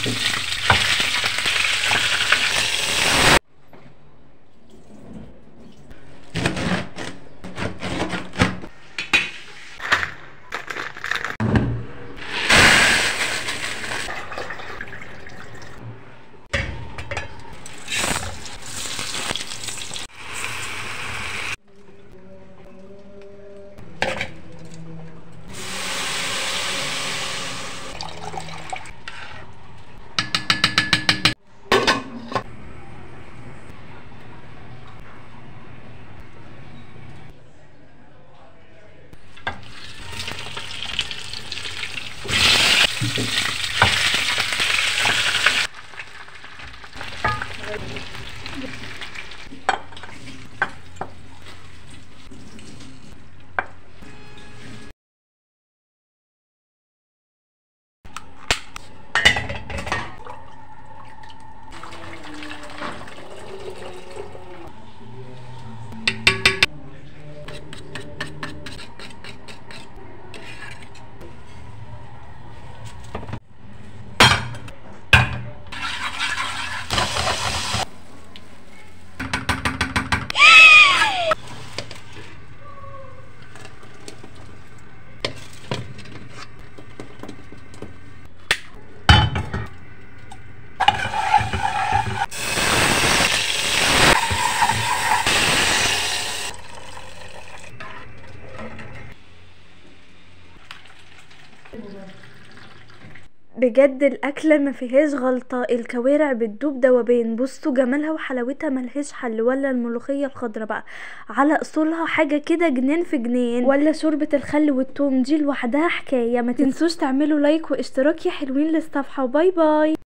بجد الاكله ما فيهاش غلطه الكوارع بتدوب دوبان بصوا جمالها وحلاوتها ملهاش حل ولا الملوخيه الخضراء بقى على اصولها حاجه كده جنان في جنان ولا شوربه الخل والثوم دي لوحدها حكايه ما تنسوش تعملوا لايك واشتراك يا حلوين للصفحه وباي باي